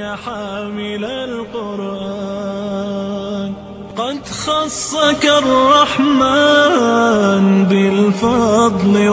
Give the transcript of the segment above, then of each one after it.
يا حامل القرآن قد خصك الرحمن بالفضل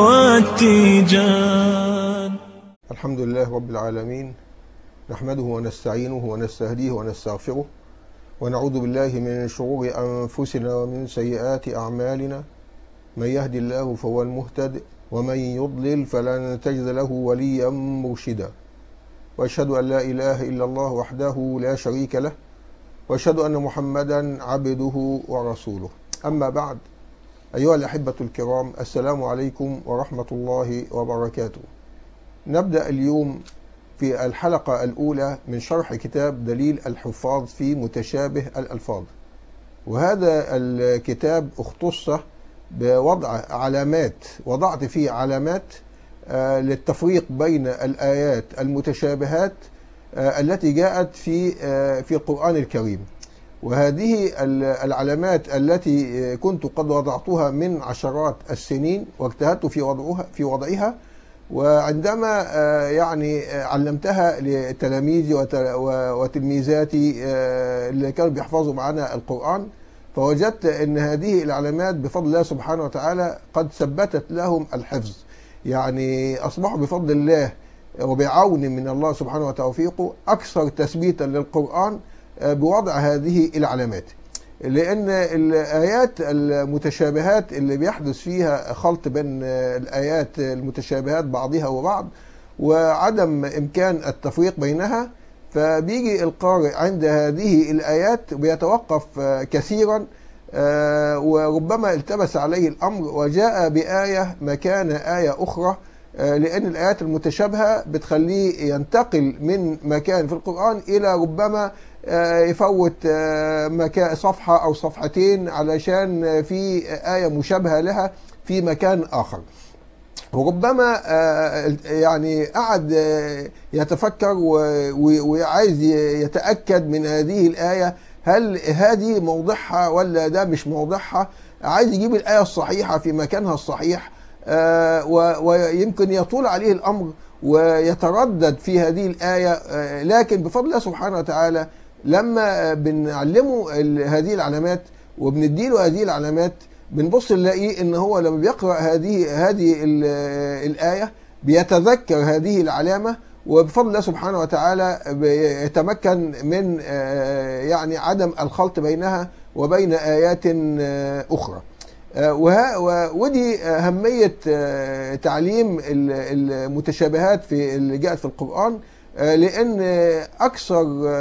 والتيجان الحمد لله رب العالمين نحمده ونستعينه ونستهديه ونستغفره ونعوذ بالله من شرور أنفسنا ومن سيئات أعمالنا من يهدي الله فهو المهتد ومن يضلل فلن تجد له وليا مرشدا واشهد ان لا اله الا الله وحده لا شريك له واشهد ان محمدا عبده ورسوله اما بعد ايها الاحبه الكرام السلام عليكم ورحمه الله وبركاته نبدا اليوم في الحلقه الاولى من شرح كتاب دليل الحفاظ في متشابه الالفاظ وهذا الكتاب اختص بوضع علامات وضعت فيه علامات آه، للتفريق بين الآيات المتشابهات آه، التي جاءت في آه، في القرآن الكريم وهذه العلامات التي كنت قد وضعتها من عشرات السنين واجتهدت في وضعها في وضعها وعندما يعني علمتها لتلاميذي وتلميذاتي اللي كانوا بيحفظوا معنا القرآن فوجدت ان هذه العلامات بفضل الله سبحانه وتعالى قد ثبتت لهم الحفظ يعني اصبحوا بفضل الله وبعون من الله سبحانه وتوفيقه اكثر تثبيتا للقران بوضع هذه العلامات لان الايات المتشابهات اللي بيحدث فيها خلط بين الايات المتشابهات بعضها وبعض وعدم امكان التفريق بينها فبيجي القارئ عند هذه الآيات بيتوقف كثيرا وربما التبس عليه الأمر وجاء بآية مكان آية أخرى لأن الآيات المتشابهة بتخليه ينتقل من مكان في القرآن إلى ربما يفوت مكان صفحة أو صفحتين علشان في آية مشابهة لها في مكان آخر وربما يعني قعد يتفكر وعايز يتأكد من هذه الآية هل هذه موضعها ولا ده مش موضعها عايز يجيب الآية الصحيحة في مكانها الصحيح ويمكن يطول عليه الأمر ويتردد في هذه الآية لكن بفضل الله سبحانه وتعالى لما بنعلمه هذه العلامات وبنديله هذه العلامات بنبص نلاقيه ان هو لما بيقرا هذه هذه الايه بيتذكر هذه العلامه وبفضل الله سبحانه وتعالى يتمكن من يعني عدم الخلط بينها وبين ايات اخرى ودي اهميه تعليم المتشابهات في اللي جاءت في القران لان اكثر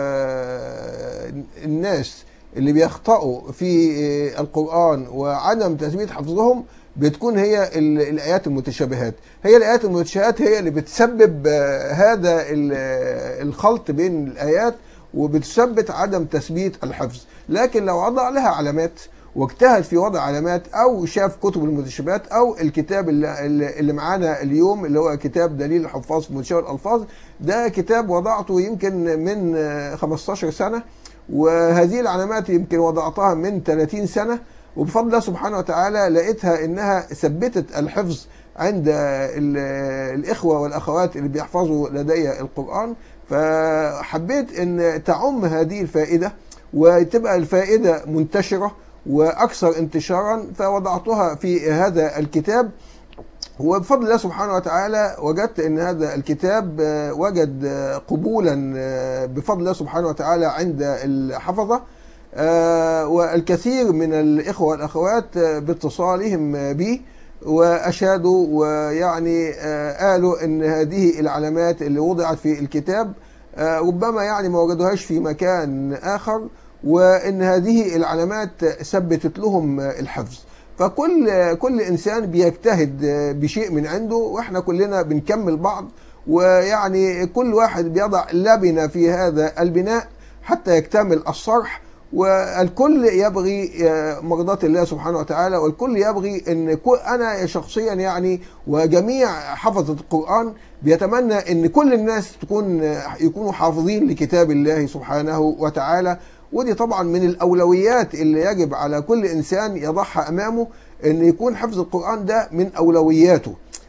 الناس اللي بيخطئوا في القرآن وعدم تثبيت حفظهم بتكون هي الآيات المتشابهات هي الآيات المتشابهات هي اللي بتسبب هذا الخلط بين الآيات وبتثبت عدم تثبيت الحفظ لكن لو وضع لها علامات واجتهد في وضع علامات او شاف كتب المتشابهات او الكتاب اللي, اللي معانا اليوم اللي هو كتاب دليل الحفاظ في متشابه الالفاظ ده كتاب وضعته يمكن من 15 سنه وهذه العلامات يمكن وضعتها من 30 سنة وبفضل الله سبحانه وتعالى لقيتها انها ثبتت الحفظ عند الاخوة والاخوات اللي بيحفظوا لدي القرآن فحبيت ان تعم هذه الفائدة وتبقى الفائدة منتشرة واكثر انتشارا فوضعتها في هذا الكتاب وبفضل الله سبحانه وتعالى وجدت ان هذا الكتاب وجد قبولا بفضل الله سبحانه وتعالى عند الحفظه والكثير من الاخوه والاخوات باتصالهم بي واشادوا ويعني قالوا ان هذه العلامات اللي وضعت في الكتاب ربما يعني ما وجدوهاش في مكان اخر وان هذه العلامات ثبتت لهم الحفظ فكل كل انسان بيجتهد بشيء من عنده واحنا كلنا بنكمل بعض ويعني كل واحد بيضع لبنه في هذا البناء حتى يكتمل الصرح والكل يبغي مرضاة الله سبحانه وتعالى والكل يبغي ان انا شخصيا يعني وجميع حفظة القرآن بيتمنى ان كل الناس تكون يكونوا حافظين لكتاب الله سبحانه وتعالى ودي طبعا من الاولويات اللي يجب على كل انسان يضعها امامه ان يكون حفظ القران ده من اولوياته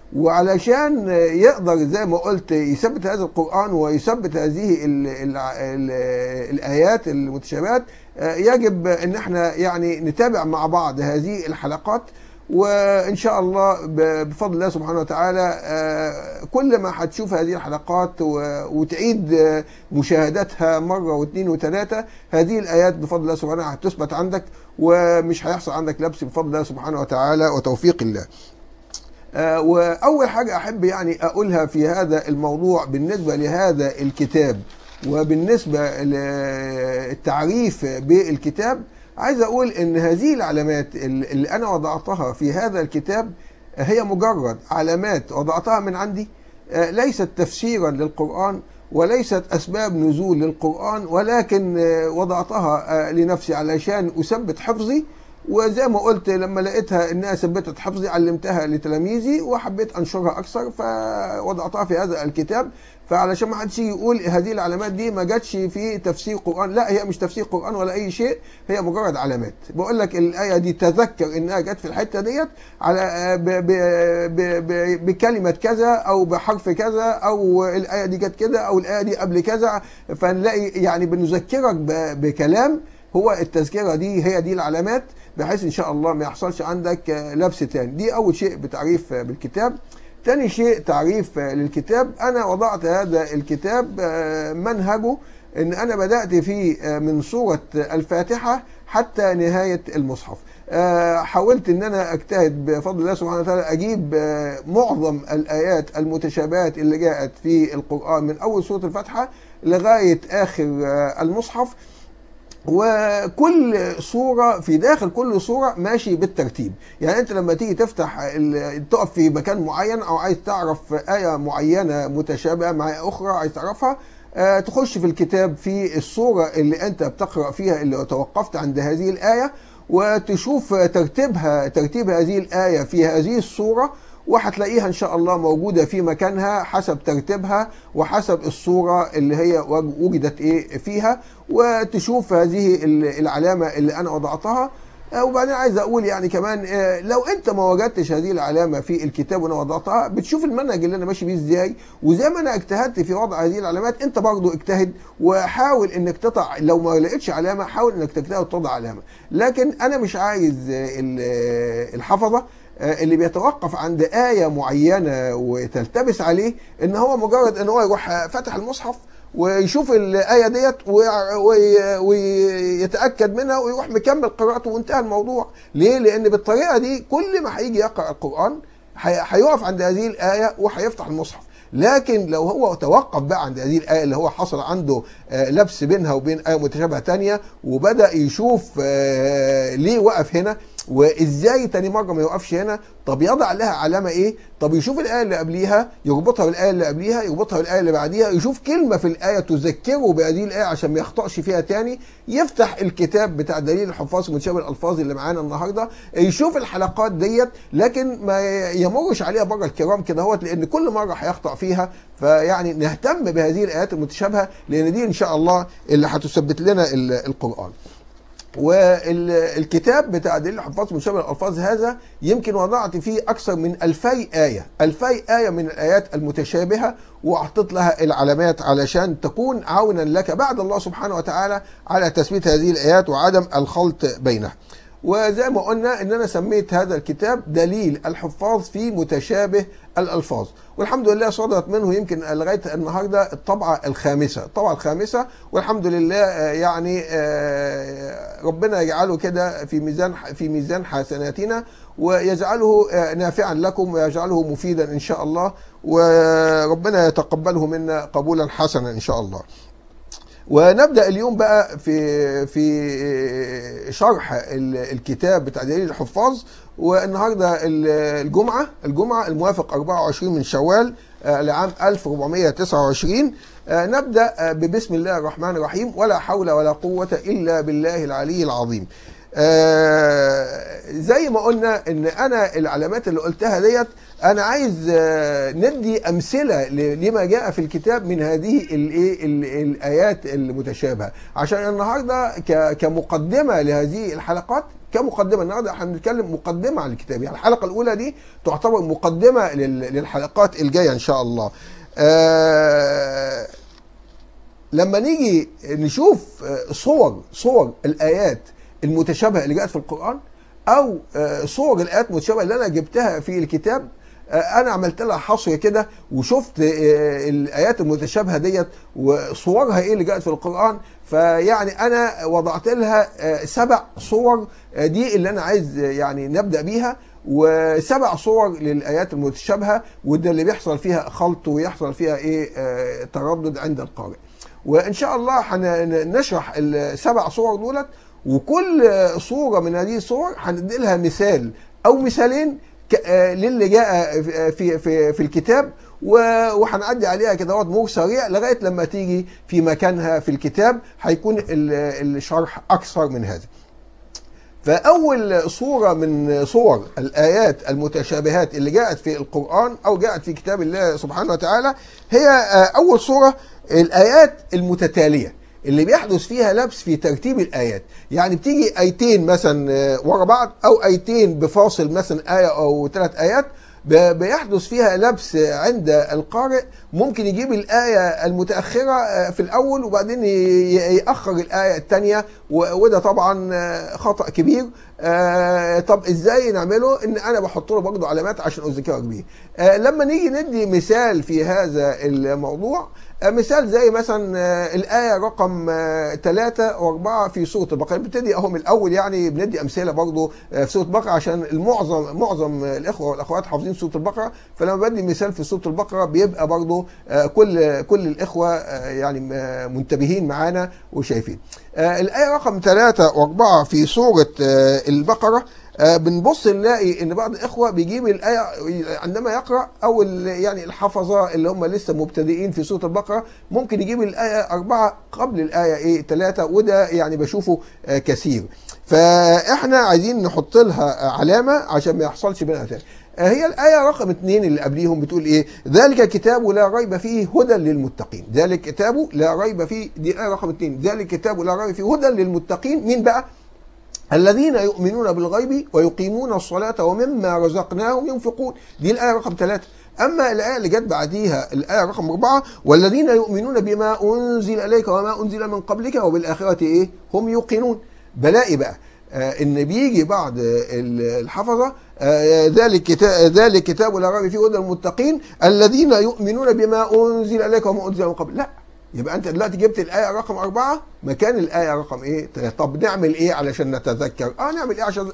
وعلشان يقدر زي ما قلت يثبت هذا القرآن ويثبت هذه ال ال ال الآيات المتشابهات يجب ان احنا يعني نتابع مع بعض هذه الحلقات وان شاء الله ب- بفضل الله سبحانه وتعالى آه، كل ما هتشوف هذه الحلقات و- وتعيد آه، مشاهدتها مره واثنين وثلاثه هذه الايات بفضل الله سبحانه هتثبت عندك ومش هيحصل عندك لبس بفضل الله سبحانه وتعالى وتوفيق الله. آه، واول حاجه احب يعني اقولها في هذا الموضوع بالنسبه لهذا الكتاب وبالنسبه للتعريف بالكتاب عايز اقول ان هذه العلامات اللي اللي انا وضعتها في هذا الكتاب هي مجرد علامات وضعتها من عندي آه، ليست تفسيرا للقران وليست اسباب نزول للقران ولكن آه، وضعتها آه، لنفسي علشان اثبت حفظي وزي ما قلت لما لقيتها انها ثبتت حفظي علمتها لتلاميذي وحبيت انشرها اكثر فوضعتها في هذا الكتاب فعلشان ما حدش يجي يقول هذه العلامات دي ما جاتش في تفسير قران لا هي مش تفسير قران ولا اي شيء هي مجرد علامات بقول لك الايه دي تذكر انها جت في الحته ديت على ب ب ب ب بكلمه كذا او بحرف كذا او الايه دي جت كده او الايه دي قبل كذا فنلاقي يعني بنذكرك ب- بكلام هو التذكره دي هي دي العلامات بحيث ان شاء الله ما يحصلش عندك آه، لبس تاني دي اول شيء بتعريف آه، بالكتاب تاني شيء تعريف آه، للكتاب انا وضعت هذا الكتاب آه، منهجه ان انا بدات فيه آه، من سوره الفاتحه حتى نهايه المصحف آه، حاولت ان انا اجتهد بفضل الله سبحانه وتعالى اجيب آه، معظم الايات المتشابهات اللي جاءت في القران من اول سوره الفاتحه لغايه اخر آه، المصحف وكل صورة في داخل كل صورة ماشي بالترتيب يعني انت لما تيجي تفتح ال- تقف في مكان معين او عايز تعرف آية معينة متشابهة مع آية اخرى عايز تعرفها آه، تخش في الكتاب في الصورة اللي انت بتقرأ فيها اللي توقفت عند هذه الآية وتشوف ترتيبها ترتيب هذه الآية في هذه الصورة وهتلاقيها ان شاء الله موجوده في مكانها حسب ترتيبها وحسب الصوره اللي هي وج- وجدت ايه فيها وتشوف هذه ال- العلامه اللي انا وضعتها آه، وبعدين عايز اقول يعني كمان آه، لو انت ما وجدتش هذه العلامه في الكتاب وانا وضعتها بتشوف المنهج اللي انا ماشي بيه ازاي وزي ما انا اجتهدت في وضع هذه العلامات انت برضو اجتهد وحاول انك تضع لو ما لقيتش علامه حاول انك تجتهد وتضع علامه لكن انا مش عايز آه، ال- آه، الحفظه آه، اللي بيتوقف عند آية معينة وتلتبس عليه إن هو مجرد إن هو يروح آه، فاتح المصحف ويشوف الآية ديت ويع- وي- ويتأكد منها ويروح مكمل قراءته وانتهى الموضوع ليه؟ لأن بالطريقة دي كل ما هيجي يقرأ القرآن هي- هيقف عند هذه الآية وهيفتح المصحف لكن لو هو توقف بقى عند هذه الآية اللي هو حصل عنده آه، لبس بينها وبين آية متشابهة تانية وبدأ يشوف آه، ليه وقف هنا وازاي تاني مرة ما يوقفش هنا طب يضع لها علامة ايه طب يشوف الآية اللي قبليها يربطها بالآية اللي قبليها يربطها بالآية اللي بعديها يشوف كلمة في الآية تذكره بهذه الآية عشان ما يخطأش فيها تاني يفتح الكتاب بتاع دليل الحفاظ متشابه الألفاظ اللي معانا النهاردة يشوف الحلقات ديت لكن ما يمرش عليها بره الكرام كده هوت لأن كل مرة هيخطأ فيها فيعني نهتم بهذه الآيات المتشابهة لأن دي إن شاء الله اللي هتثبت لنا ال- القرآن والكتاب بتاع دليل الحفاظ مشابه الالفاظ هذا يمكن وضعت فيه اكثر من 2000 ايه 2000 ايه من الايات المتشابهه واعطيت لها العلامات علشان تكون عونا لك بعد الله سبحانه وتعالى على تثبيت هذه الايات وعدم الخلط بينها وزي ما قلنا ان انا سميت هذا الكتاب دليل الحفاظ في متشابه الالفاظ والحمد لله صدرت منه يمكن لغايه النهارده الطبعه الخامسه الطبعه الخامسه والحمد لله آه، يعني آه، ربنا يجعله كده في ميزان في ميزان حسناتنا ويجعله آه، نافعا لكم ويجعله مفيدا ان شاء الله وربنا يتقبله منا قبولا حسنا ان شاء الله ونبدا اليوم بقى في في شرح ال- الكتاب بتاع دليل الحفاظ والنهارده ال- الجمعه الجمعه الموافق 24 من شوال آه، لعام 1429 آه، نبدا آه، ببسم الله الرحمن الرحيم ولا حول ولا قوه الا بالله العلي العظيم آه، زي ما قلنا ان انا العلامات اللي قلتها ديت انا عايز آه، ندي امثله ل- لما جاء في الكتاب من هذه الايه ال- الايات المتشابهه عشان النهارده ك- كمقدمه لهذه الحلقات كمقدمه النهارده احنا بنتكلم مقدمه عن الكتاب يعني الحلقه الاولى دي تعتبر مقدمه لل- للحلقات الجايه ان شاء الله آه، لما نيجي نشوف آه، صور صور الايات المتشابهه اللي جاءت في القران او آه، صور الايات المتشابهه اللي انا جبتها في الكتاب آه، انا عملت لها حصر كده وشفت آه، الايات المتشابهه ديت وصورها ايه اللي جاءت في القران فيعني انا وضعت لها آه، سبع صور آه، دي اللي انا عايز آه، يعني نبدا بيها وسبع صور للايات المتشابهه وده اللي بيحصل فيها خلط ويحصل فيها ايه آه، تردد عند القارئ وان شاء الله هنشرح السبع صور دولت وكل صوره من هذه الصور هندي لها مثال او مثالين ك- آه، للي جاء في في في الكتاب و- وهنعدي عليها كده وقت مور سريع لغايه لما تيجي في مكانها في الكتاب هيكون ال- الشرح اكثر من هذا. فأول صورة من صور الآيات المتشابهات اللي جاءت في القرآن أو جاءت في كتاب الله سبحانه وتعالى هي آه، أول صورة الآيات المتتالية اللي بيحدث فيها لبس في ترتيب الآيات يعني بتيجي آيتين مثلا آه، ورا بعض أو آيتين بفاصل مثلا آية أو ثلاث آيات ب- بيحدث فيها لبس عند القارئ ممكن يجيب الآية المتأخرة آه، في الأول وبعدين ي- ي- يأخر الآية الثانية وده طبعا آه، خطأ كبير آه، طب ازاي نعمله ان انا بحط له برضه علامات عشان اذكرك بيه آه، لما نيجي ندي مثال في هذا الموضوع آه، مثال زي مثلا آه، الآية رقم ثلاثة وأربعة في سورة البقرة بنبتدي أهو من الأول يعني بندي أمثلة برضه آه، في سورة البقرة عشان المعظم معظم الإخوة والأخوات حافظين سورة البقرة فلما بدي مثال في سورة البقرة بيبقى برضه آه، كل كل الإخوة آه، يعني آه، منتبهين معانا وشايفين آه، الآية رقم ثلاثة وأربعة في سورة آه، البقرة آه، بنبص نلاقي ان بعض الاخوه بيجيب الايه عندما يقرا او ال- يعني الحفظه اللي هم لسه مبتدئين في سوره البقره ممكن يجيب الايه اربعه قبل الايه ايه ثلاثه وده يعني بشوفه آه، كثير فاحنا عايزين نحط لها علامه عشان ما يحصلش بينها تاني آه، هي الآية رقم اثنين اللي قبليهم بتقول إيه؟ ذلك كتاب لا ريب فيه هدى للمتقين، ذلك كتاب لا ريب فيه دي آية رقم اثنين، ذلك كتاب لا ريب فيه هدى للمتقين، مين بقى؟ الذين يؤمنون بالغيب ويقيمون الصلاة ومما رزقناهم ينفقون دي الآية رقم ثلاثة أما الآية اللي جت بعديها الآية رقم أربعة والذين يؤمنون بما أنزل إليك وما أنزل من قبلك وبالآخرة إيه هم يوقنون بلاقي بقى آه ان بيجي بعض ال- الحفظه آه ذلك كتاب ذلك كتاب لا ريب فيه هدى للمتقين الذين يؤمنون بما انزل اليك وما انزل من قبل لا يبقى انت دلوقتي جبت الايه رقم أربعة مكان الايه رقم ايه تلاتة. طب نعمل ايه علشان نتذكر اه نعمل ايه عشان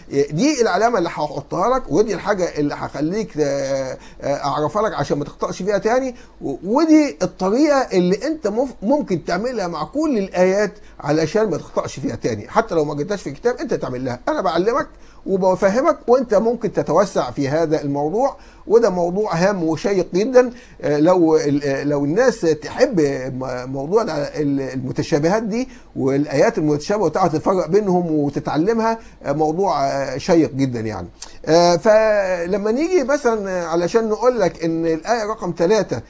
دي العلامه اللي هحطها لك ودي الحاجه اللي هخليك آه، آه، اعرفها لك عشان ما تخطاش فيها تاني و- ودي الطريقه اللي انت مف- ممكن تعملها مع كل الايات علشان ما تخطاش فيها تاني حتى لو ما جبتهاش في الكتاب انت تعمل لها انا بعلمك وبفهمك وانت ممكن تتوسع في هذا الموضوع وده موضوع هام وشيق جدا آه، لو ال- آه، لو الناس تحب م- موضوع ال- المتشابهات دي والايات المتشابهه وتعرف تفرق بينهم وتتعلمها آه، موضوع آه، شيق جدا يعني آه، فلما نيجي مثلا علشان نقول لك ان الايه رقم ثلاثة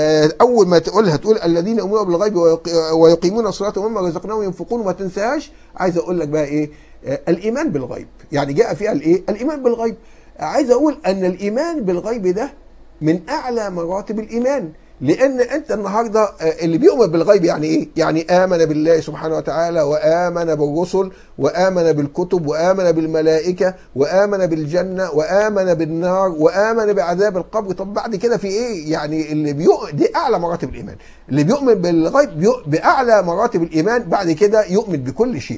اول ما تقولها تقول الذين يؤمنون بالغيب ويق- ويقيمون الصلاه ومما رزقناهم ينفقون وما تنساهاش عايز اقول لك بقى ايه آه، الايمان بالغيب يعني جاء فيها الايه الايمان بالغيب عايز اقول ان الايمان بالغيب ده من اعلى مراتب الايمان لان انت النهارده آه، اللي بيؤمن بالغيب يعني ايه يعني امن بالله سبحانه وتعالى وامن بالرسل وامن بالكتب وامن بالملائكه وامن بالجنه وامن بالنار وامن بعذاب القبر طب بعد كده في ايه يعني اللي بيؤمن دي اعلى مراتب الايمان اللي بيؤمن بالغيب بيؤ- باعلى مراتب الايمان بعد كده يؤمن بكل شيء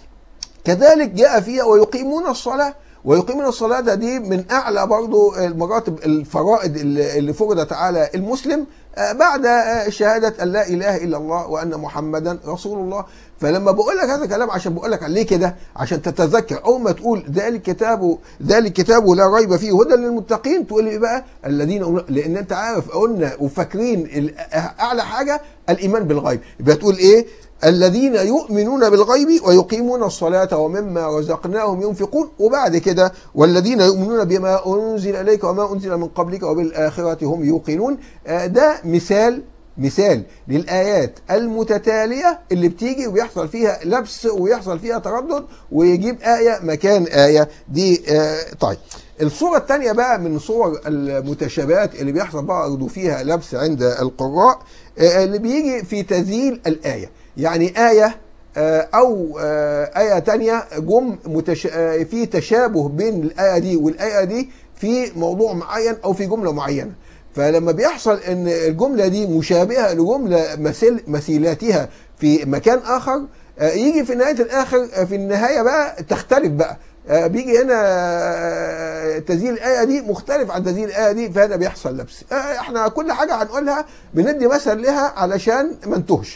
كذلك جاء فيها ويقيمون الصلاة ويقيمون الصلاة ده دي من أعلى برضو المراتب الفرائض اللي اللي فرضت على المسلم آه، بعد آه، شهادة أن لا إله إلا الله وأن محمدا رسول الله فلما بقول لك هذا الكلام عشان بقول لك ليه كده عشان تتذكر أول ما تقول ذلك كتاب ذلك كتاب لا ريب فيه هدى للمتقين تقول إيه بقى الذين أمر- لأن أنت عارف قلنا وفاكرين ال- أعلى حاجة الإيمان بالغيب يبقى تقول إيه الذين يؤمنون بالغيب ويقيمون الصلاة ومما رزقناهم ينفقون وبعد كده والذين يؤمنون بما أنزل إليك وما أنزل من قبلك وبالآخرة هم يوقنون آه، ده مثال مثال للآيات المتتالية اللي بتيجي ويحصل فيها لبس ويحصل فيها تردد ويجيب آية مكان آية دي آه، طيب الصورة الثانية بقى من صور المتشابهات اللي بيحصل برضه فيها لبس عند القراء آه، اللي بيجي في تذييل الآية يعني آية آه، أو آه، آية تانية جم متش... آه، في تشابه بين الآية دي والآية دي في موضوع معين أو في جملة معينة فلما بيحصل ان الجمله دي مشابهه لجمله مثل مثيلاتها في مكان اخر آه، يجي في نهايه الاخر آه، في النهايه بقى تختلف بقى آه، بيجي هنا آه، تسجيل الايه دي مختلف عن تسجيل الايه دي فهنا بيحصل لبس آه، احنا كل حاجه هنقولها بندي مثل لها علشان ما نتوهش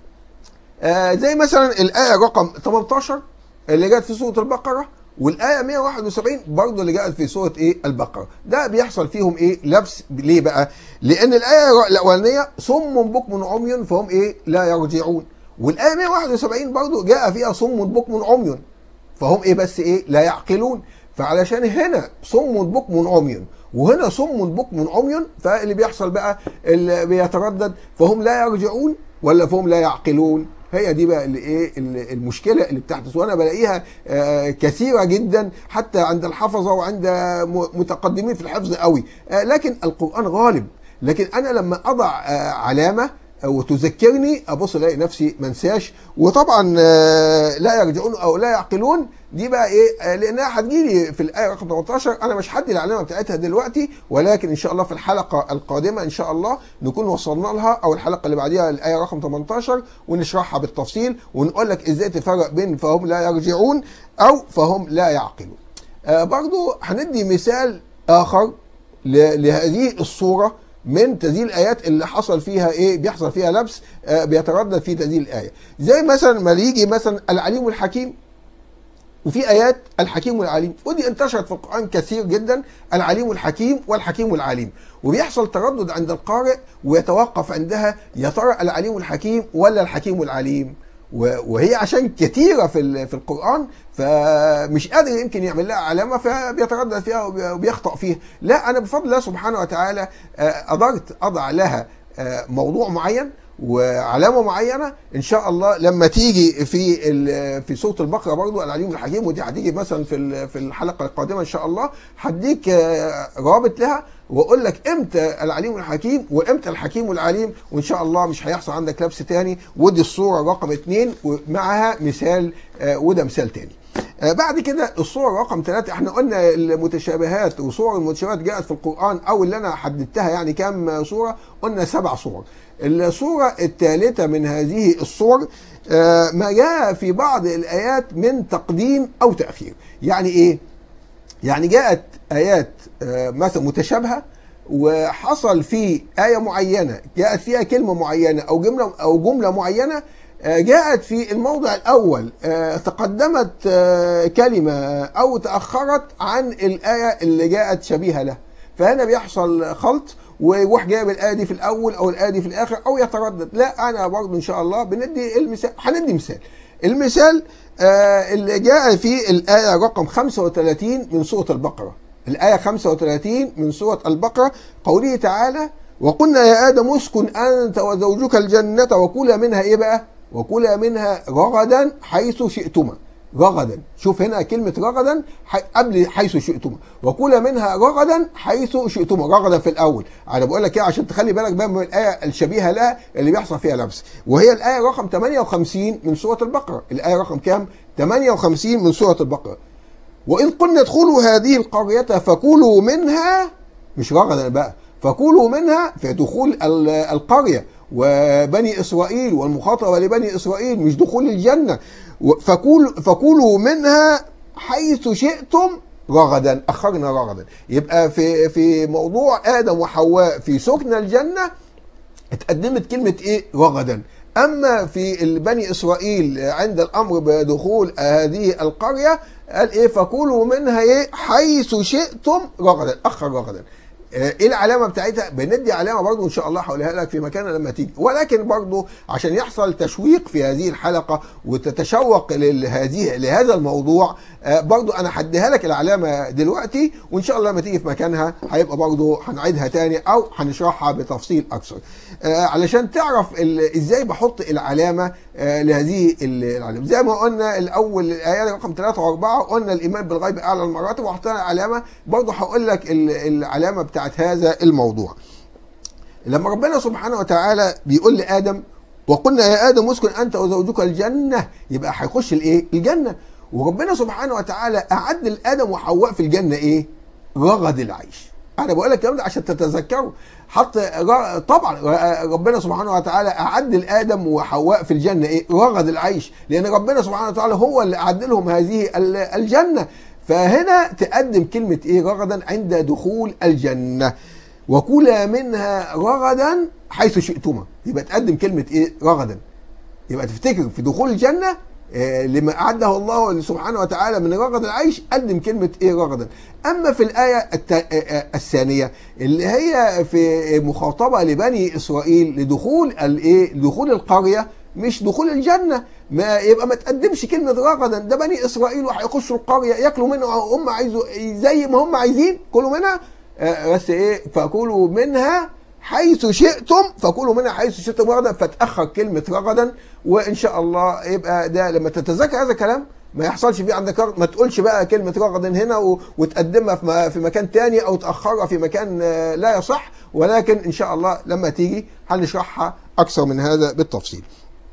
آه، زي مثلا الآية رقم 18 اللي جت في سورة البقرة والآية 171 برضه اللي جت في سورة إيه البقرة ده بيحصل فيهم إيه لبس ليه بقى لأن الآية الأولانية صم بكم عمي فهم إيه لا يرجعون والآية 171 برضه جاء فيها صم بكم عمي فهم إيه بس إيه لا يعقلون فعلشان هنا صم بكم عمي وهنا صم بكم عمي فاللي بيحصل بقى اللي بيتردد فهم لا يرجعون ولا فهم لا يعقلون هي دي بقى اللي ايه اللي- المشكله اللي بتحدث وانا بلاقيها آه، كثيره جدا حتى عند الحفظه وعند م- متقدمين في الحفظ قوي آه، لكن القران غالب لكن انا لما اضع آه، علامه آه، وتذكرني ابص الاقي نفسي ما انساش وطبعا آه، لا يرجعون او لا يعقلون دي بقى ايه آه، لانها هتجيلي في الايه رقم 18 انا مش هدي العلامه بتاعتها دلوقتي ولكن ان شاء الله في الحلقه القادمه ان شاء الله نكون وصلنا لها او الحلقه اللي بعديها الايه رقم 18 ونشرحها بالتفصيل ونقول لك ازاي تفرق بين فهم لا يرجعون او فهم لا يعقلون آه، برضو هندي مثال اخر ل- لهذه الصوره من تنزيل الايات اللي حصل فيها ايه بيحصل فيها لبس آه، بيتردد في تنزيل الايه زي مثلا ما يجي مثلا العليم الحكيم وفي ايات الحكيم والعليم ودي انتشرت في القران كثير جدا العليم الحكيم والحكيم والعليم وبيحصل تردد عند القارئ ويتوقف عندها يا ترى العليم الحكيم ولا الحكيم والعليم و- وهي عشان كثيره في ال- في القران فمش قادر يمكن يعمل لها علامه فبيتردد فيها وبي- وبيخطأ فيها لا انا بفضل الله سبحانه وتعالى آه، قدرت اضع لها آه، موضوع معين وعلامه معينه ان شاء الله لما تيجي في ال- في سوره البقره برضو العليم الحكيم ودي هتيجي مثلا في ال- في الحلقه القادمه ان شاء الله هديك آه، رابط لها واقول لك امتى العليم الحكيم وامتى الحكيم والعليم وان شاء الله مش هيحصل عندك لبس تاني ودي الصوره رقم اثنين ومعها مثال آه، وده مثال تاني آه، بعد كده الصورة رقم ثلاثة احنا قلنا المتشابهات وصور المتشابهات جاءت في القرآن او اللي انا حددتها يعني كام صورة قلنا سبع صور الصورة الثالثة من هذه الصور آه، ما جاء في بعض الآيات من تقديم أو تأخير يعني إيه؟ يعني جاءت آيات آه، مثلا متشابهة وحصل في آية معينة جاءت فيها كلمة معينة أو جملة أو جملة معينة آه، جاءت في الموضع الأول آه، تقدمت آه، كلمة أو تأخرت عن الآية اللي جاءت شبيهة لها فهنا بيحصل خلط ويروح جايب الآية دي في الأول أو الآية دي في الآخر أو يتردد لا أنا برضه إن شاء الله بندي المثال هندي مثال المثال آه، اللي جاء في الآية رقم 35 من سورة البقرة الآية 35 من سورة البقرة قوله تعالى وقلنا يا آدم اسكن أنت وزوجك الجنة وكلا منها إيه بقى؟ وكلا منها رغدا حيث شئتما رغدا شوف هنا كلمة رغدا حي... قبل حيث شئتما وكلا منها رغدا حيث شئتما رغدا في الأول أنا بقول لك إيه عشان تخلي بالك بقى من الآية الشبيهة لها اللي بيحصل فيها لبس وهي الآية رقم 58 من سورة البقرة الآية رقم كام؟ 58 من سورة البقرة وإذ قلنا ادخلوا هذه القرية فكلوا منها مش رغدا بقى فكلوا منها في دخول ال- القرية وبني إسرائيل والمخاطبة لبني إسرائيل مش دخول الجنة و- فكلوا فكلوا منها حيث شئتم رغدا أخرنا رغدا يبقى في في موضوع آدم وحواء في سكن الجنة اتقدمت كلمة ايه رغدا اما في بني اسرائيل عند الامر بدخول هذه القرية قال ايه فكلوا منها ايه حيث شئتم رغدا اخر رغدا آه، ايه العلامه بتاعتها بندي علامه برضو ان شاء الله هقولها لك في مكانها لما تيجي ولكن برضو عشان يحصل تشويق في هذه الحلقه وتتشوق لهذه لهذا الموضوع آه، برضو انا هديها لك العلامه دلوقتي وان شاء الله لما تيجي في مكانها هيبقى برضو هنعيدها تاني او هنشرحها بتفصيل اكثر آه، علشان تعرف ال- ازاي بحط العلامه آه، لهذه ال- العلامه زي ما قلنا الاول الايه رقم 3 و4 قلنا الايمان بالغيب اعلى المراتب وحطينا علامه برضو هقول لك ال- العلامه بتاعت هذا الموضوع لما ربنا سبحانه وتعالى بيقول لادم وقلنا يا ادم اسكن انت وزوجك الجنه يبقى هيخش الايه الجنه وربنا سبحانه وتعالى اعد لادم وحواء في الجنه ايه رغد العيش انا بقول لك الكلام ده عشان تتذكروا حط ر- طبعا ربنا سبحانه وتعالى اعد لادم وحواء في الجنه ايه رغد العيش لان ربنا سبحانه وتعالى هو اللي اعد لهم هذه ال- الجنه فهنا تقدم كلمه ايه رغدا عند دخول الجنه وكلا منها رغدا حيث شئتما يبقى تقدم كلمه ايه رغدا يبقى تفتكر في دخول الجنه آه، لما اعده الله سبحانه وتعالى من رغد العيش قدم كلمه ايه رغدا اما في الايه الت- آه، آه، الثانيه اللي هي في مخاطبه لبني اسرائيل لدخول الايه دخول القريه مش دخول الجنه ما يبقى ما تقدمش كلمه رغدا ده بني اسرائيل وهيخشوا القريه ياكلوا منها هم عايزوا زي ما هم عايزين كلوا منها آه، بس ايه فكلوا منها حيث شئتم فكلوا منها حيث شئتم رغدا فتاخر كلمه رغدا وان شاء الله يبقى ده لما تتذكر هذا الكلام ما يحصلش فيه عندك رغد ما تقولش بقى كلمه رغدا هنا و- وتقدمها في م- في مكان تاني او تاخرها في مكان آه، لا يصح ولكن ان شاء الله لما تيجي هنشرحها اكثر من هذا بالتفصيل.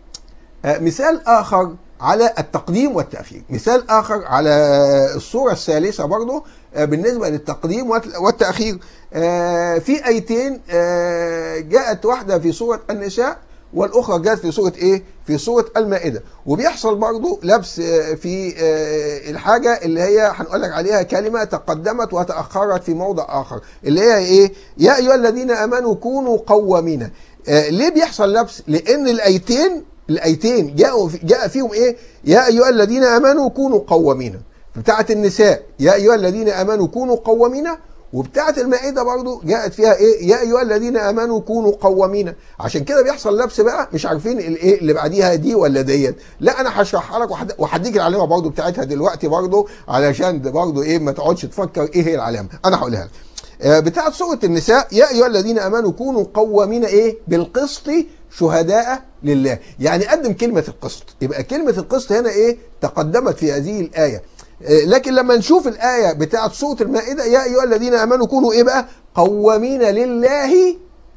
آه، مثال آخر على التقديم والتأخير مثال آخر على الصورة الثالثة برضو آه، بالنسبة للتقديم والت- والتأخير آه، في آيتين آه، جاءت واحدة في سورة النساء والأخرى جاءت في سورة إيه؟ في سورة المائدة وبيحصل برضو لبس آه، في آه، الحاجة اللي هي هنقول لك عليها كلمة تقدمت وتأخرت في موضع آخر اللي هي إيه؟ يا أيها الذين آمنوا كونوا قوامين آه، ليه بيحصل لبس؟ لأن الآيتين الايتين جاءوا في جاء فيهم ايه يا ايها الذين امنوا كونوا قوامين بتاعه النساء يا ايها الذين امنوا كونوا قوامين وبتاعه المائده برضو جاءت فيها ايه يا ايها الذين امنوا كونوا قوامين عشان كده بيحصل لبس بقى مش عارفين الايه اللي بعديها دي ولا ديت لا انا هشرحها لك وهد- وهديك العلامه برضو بتاعتها دلوقتي برضو علشان ده برضو ايه ما تقعدش تفكر ايه هي العلامه انا هقولها لك آه، بتاعت سورة النساء يا أيها الذين آمنوا كونوا قوامين إيه بالقسط شهداء لله يعني قدم كلمة القسط يبقى كلمة القسط هنا إيه تقدمت في هذه الآية آه، لكن لما نشوف الآية بتاعت سورة المائدة يا أيها الذين آمنوا كونوا إيه بقى قوامين لله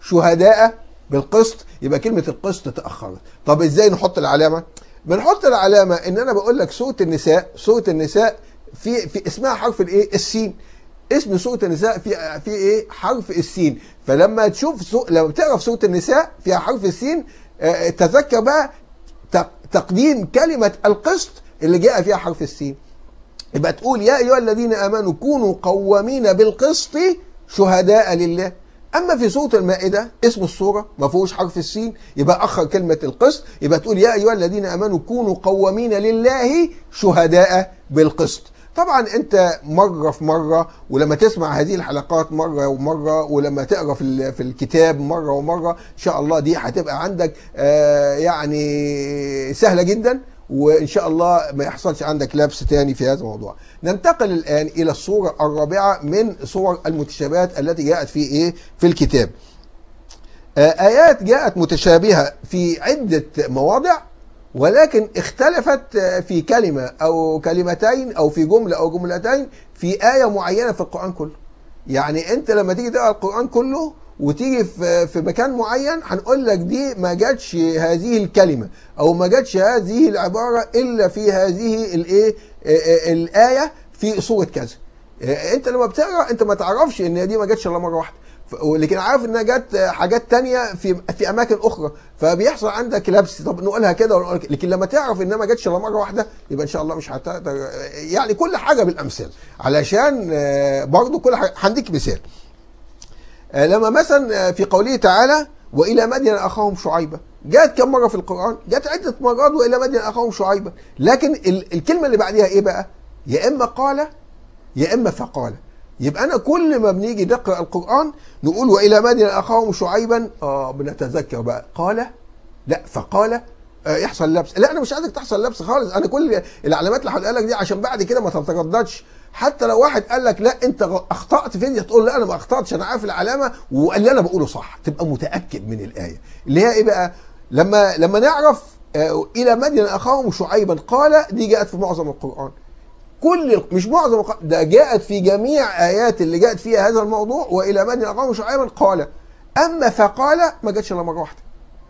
شهداء بالقسط يبقى كلمة القسط تأخرت طب إزاي نحط العلامة بنحط العلامة إن أنا بقول لك سورة النساء سورة النساء في في اسمها حرف الايه السين اسم سورة النساء في في ايه حرف السين فلما تشوف سو... لما بتقرا في سورة النساء فيها حرف السين آه، تذكر بقى تق- تقديم كلمة القسط اللي جاء فيها حرف السين يبقى تقول يا ايها الذين امنوا كونوا قوامين بالقسط شهداء لله اما في سوره المائده اسم السوره ما فيهوش حرف السين يبقى اخر كلمه القسط يبقى تقول يا ايها الذين امنوا كونوا قوامين لله شهداء بالقسط طبعا انت مره في مره ولما تسمع هذه الحلقات مره ومره ولما تقرا في ال- في الكتاب مره ومره ان شاء الله دي هتبقى عندك آه، يعني سهله جدا وان شاء الله ما يحصلش عندك لبس تاني في هذا الموضوع ننتقل الان الى الصوره الرابعه من صور المتشابهات التي جاءت في ايه في الكتاب آه، ايات جاءت متشابهه في عده مواضع ولكن اختلفت آه، في كلمه او كلمتين او في جمله او جملتين في ايه معينه في القران كله يعني انت لما تيجي تقرا القران كله وتيجي في في مكان معين هنقول لك دي ما جاتش هذه الكلمه او ما جاتش هذه العباره الا في هذه الايه آه، آه، الايه في سوره كذا آه، انت لما بتقرا انت ما تعرفش ان دي ما جاتش الا مره واحده ف- لكن عارف انها جت حاجات تانية في في اماكن اخرى فبيحصل عندك لبس طب نقولها كده ولا نقولها كده. لكن لما تعرف انها ما جاتش الا مره واحده يبقى ان شاء الله مش هتقدر يعني كل حاجه بالامثال علشان آه، برضو كل حاجه هديك مثال آه، لما مثلا آه، في قوله تعالى والى مدين اخاهم شعيبه جاءت كم مره في القران جاءت عده مرات والى مدين اخاهم شعيبه لكن ال- الكلمه اللي بعدها ايه بقى يا اما قال يا اما فقال يبقى انا كل ما بنيجي نقرا القران نقول والى مدين اخاهم شعيبا اه بنتذكر بقى قال لا فقال آه، يحصل لبس لا انا مش عايزك تحصل لبس خالص انا كل العلامات اللي هقولها لك دي عشان بعد كده ما تترددش حتى لو واحد قال لك لا انت غ- اخطات فين تقول لا انا ما اخطاتش انا عارف العلامه واللي انا بقوله صح تبقى متاكد من الايه اللي هي ايه بقى لما لما نعرف آه، الى مدين اخاهم شعيبا قال دي جاءت في معظم القران كل ال- مش معظم الق- ده جاءت في جميع ايات اللي جاءت فيها هذا الموضوع والى مدين اخاهم شعيبا قال اما فقال ما جاتش الا مره واحده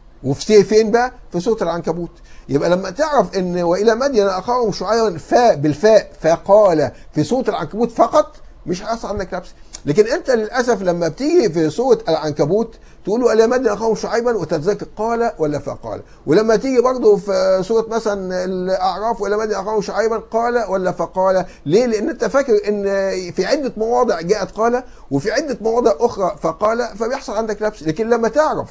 وفي فين بقى؟ في سوره العنكبوت يبقى لما تعرف ان والى مدين اخاهم شعيبا فاء بالفاء فقال في سوره العنكبوت فقط مش هيحصل عندك لبس لكن انت للاسف لما بتيجي في سوره العنكبوت تقول له الى مدين اخاهم شعيبا وتتذكر قال ولا فقال ولما تيجي برضه في سوره مثلا الاعراف والى مدين اخاهم شعيبا قال ولا فقال ليه لان انت فاكر ان في عده مواضع جاءت قال وفي عده مواضع اخرى فقال فبيحصل عندك لبس لكن لما تعرف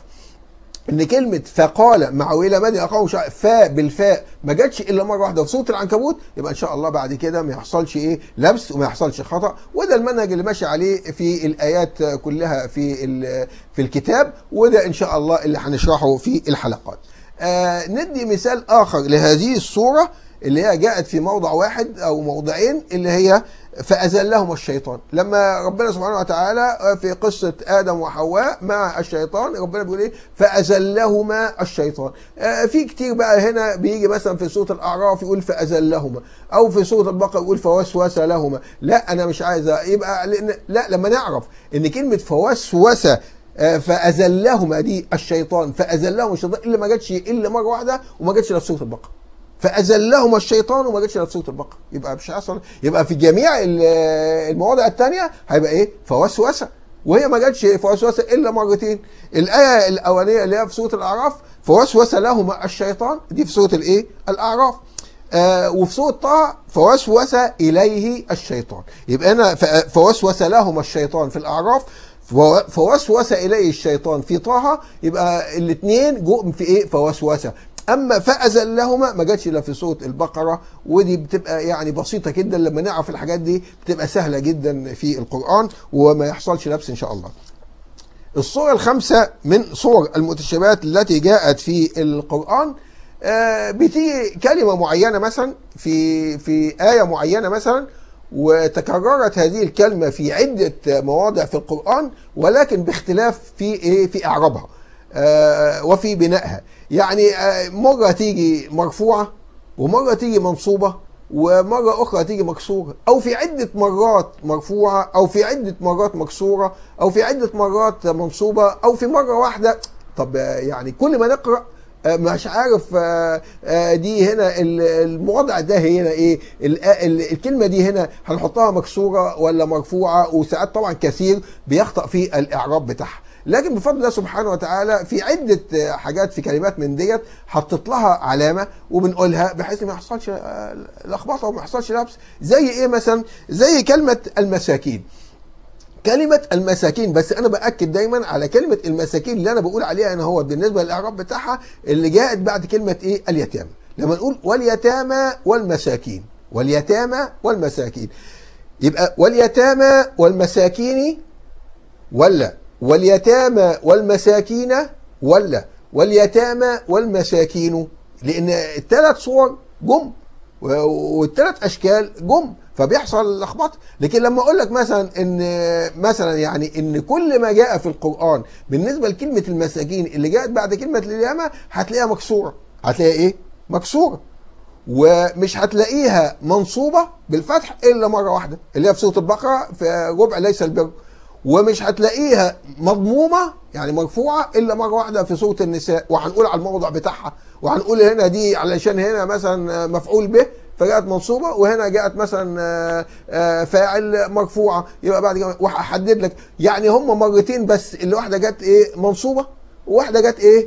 ان كلمه فقال مع والى مدين اخاهم شعيبا فاء بالفاء ما جاتش الا مره واحده في سوره العنكبوت يبقى ان شاء الله بعد كده ما يحصلش ايه لبس وما يحصلش خطا وده المنهج اللي ماشي عليه في الايات كلها في ال- في الكتاب وده ان شاء الله اللي هنشرحه في الحلقات. آه ندي مثال اخر لهذه الصوره اللي هي جاءت في موضع واحد او موضعين اللي هي فأزلهم الشيطان لما ربنا سبحانه وتعالى في قصة آدم وحواء مع الشيطان ربنا بيقول إيه فأزلهما الشيطان آه، في كتير بقى هنا بيجي مثلا في سورة الأعراف يقول فأزلهما أو في سورة البقرة يقول فوسوس لهما لا أنا مش عايز يبقى لأن لا لما نعرف إن كلمة فوسوس آه، فأزلهما دي الشيطان فأزلهما الشيطان اللي ما جاتش إلا مرة واحدة وما جاتش إلا في سورة البقرة فأزلهما الشيطان وما جاتش إلا في سورة البقرة يبقى مش هيحصل يبقى في جميع ال- المواضع الثانية هيبقى إيه فوسوسة وهي ما جاتش فوسوسة إلا مرتين الآية الأولانية اللي هي في سورة الأعراف فوسوس لهما الشيطان دي في سورة الإيه الأعراف آه وفي سورة طه فوسوس إليه الشيطان يبقى أنا ف- فوسوس لهما الشيطان في الأعراف فو- فوسوس إليه الشيطان في طه يبقى الاثنين جم في إيه فوسوس اما فازلهما ما جاتش الا في سوره البقره ودي بتبقى يعني بسيطه جدا لما نعرف الحاجات دي بتبقى سهله جدا في القران وما يحصلش لبس ان شاء الله الصورة الخامسة من صور المتشابهات التي جاءت في القرآن آه، بتيجي كلمة معينة مثلا في في آية معينة مثلا وتكررت هذه الكلمة في عدة مواضع في القرآن ولكن باختلاف في ايه في إعرابها آه، وفي بنائها يعني آه، مرة تيجي مرفوعة ومرة تيجي منصوبة ومرة أخرى تيجي مكسورة أو في عدة مرات مرفوعة أو في عدة مرات مكسورة أو في عدة مرات منصوبة أو في مرة واحدة طب آه، يعني كل ما نقرأ آه، مش عارف آه، آه، دي هنا ال- الموضع ده هنا ايه ال- ال- الكلمه دي هنا هنحطها مكسوره ولا مرفوعه وساعات طبعا كثير بيخطأ في الاعراب بتاعها لكن بفضل الله سبحانه وتعالى في عده آه، حاجات في كلمات من ديت حطت لها علامه وبنقولها بحيث ما يحصلش آه، لخبطه وما يحصلش لبس زي ايه مثلا زي كلمه المساكين كلمة المساكين بس أنا بأكد دايما على كلمة المساكين اللي أنا بقول عليها أنا هو بالنسبة للإعراب بتاعها اللي جاءت بعد كلمة إيه اليتامى لما نقول واليتامى والمساكين واليتامى والمساكين يبقى واليتامى والمساكين ولا واليتامى والمساكين ولا واليتامى والمساكين لأن الثلاث صور جم والثلاث اشكال جم فبيحصل لخبطه لكن لما اقول لك مثلا ان مثلا يعني ان كل ما جاء في القران بالنسبه لكلمه المساكين اللي جاءت بعد كلمه اليتامى هتلاقيها مكسوره هتلاقيها ايه مكسوره ومش هتلاقيها منصوبه بالفتح الا مره واحده اللي هي في سوره البقره في ربع ليس البر ومش هتلاقيها مضمومه يعني مرفوعه الا مره واحده في سوره النساء وهنقول على الموضع بتاعها وهنقول هنا دي علشان هنا مثلا مفعول به فجاءت منصوبه وهنا جاءت مثلا آه، آه، فاعل مرفوعه يبقى بعد كده وهحدد لك يعني هم مرتين بس اللي واحده جت ايه منصوبه وواحده جت ايه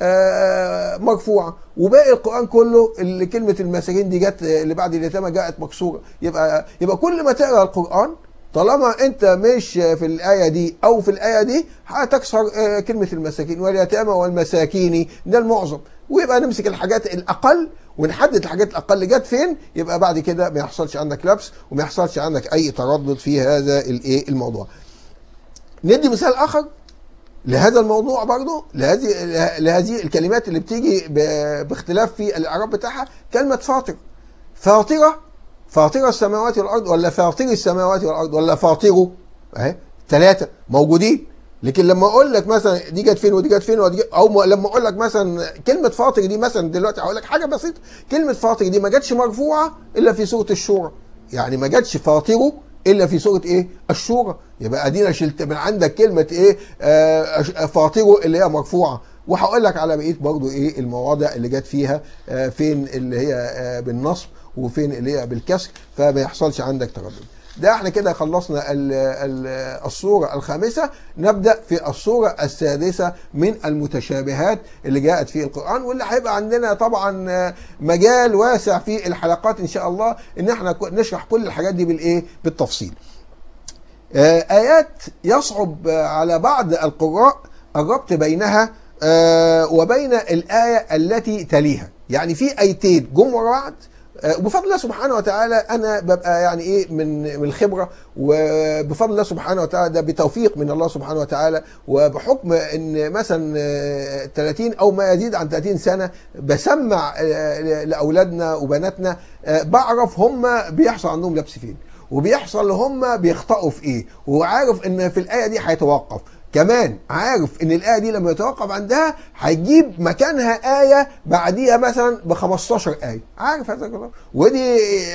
آه، مرفوعه وباقي القران كله اللي كلمه المساكين دي جت اللي بعد اليتامى جاءت مكسوره يبقى يبقى كل ما تقرا القران طالما انت مش في الايه دي او في الايه دي هتكسر آه، كلمه المساكين واليتامى والمساكين ده المعظم ويبقى نمسك الحاجات الاقل ونحدد الحاجات الاقل جت فين يبقى بعد كده ما يحصلش عندك لبس وما يحصلش عندك اي تردد في هذا الايه الموضوع ندي مثال اخر لهذا الموضوع برضه لهذه لهذه الكلمات اللي بتيجي ب- باختلاف في الاعراب بتاعها كلمه فاطر فاطره فاطر السماوات والارض ولا فاطر السماوات والارض ولا فاطره اهي ثلاثه موجودين لكن لما اقول لك مثلا دي جت فين ودي جت فين ودي جت او م- لما اقول لك مثلا كلمه فاطر دي مثلا دلوقتي هقول لك حاجه بسيطه كلمه فاطر دي ما جاتش مرفوعه الا في سوره الشورى يعني ما جاتش فاطره الا في سوره ايه الشورى يبقى ادينا شلت من عندك كلمه ايه آه أش- فاطره اللي هي مرفوعه وهقول لك على بقيه برضو ايه المواضع اللي جت فيها آه فين اللي هي آه بالنصب وفين اللي هي بالكسر فما يحصلش عندك تردد ده احنا كده خلصنا ال ال الصورة الخامسة نبدأ في الصورة السادسة من المتشابهات اللي جاءت في القرآن واللي هيبقى عندنا طبعا آه، مجال واسع في الحلقات ان شاء الله ان احنا كو- نشرح كل الحاجات دي بالايه بالتفصيل آه، آيات يصعب آه، على بعض القراء الربط بينها آه، وبين الآية التي تليها يعني في آيتين جم ورا بعض آه، وبفضل الله سبحانه وتعالى انا ببقى يعني ايه من من الخبره وبفضل الله سبحانه وتعالى ده بتوفيق من الله سبحانه وتعالى وبحكم ان مثلا آه، 30 او ما يزيد عن 30 سنه بسمع آه، لاولادنا وبناتنا آه، بعرف هم بيحصل عندهم لبس فين وبيحصل هم بيخطئوا في ايه وعارف ان في الايه دي هيتوقف كمان عارف ان الايه دي لما يتوقف عندها هيجيب مكانها ايه بعديها مثلا ب 15 ايه عارف هذا الكلام ودي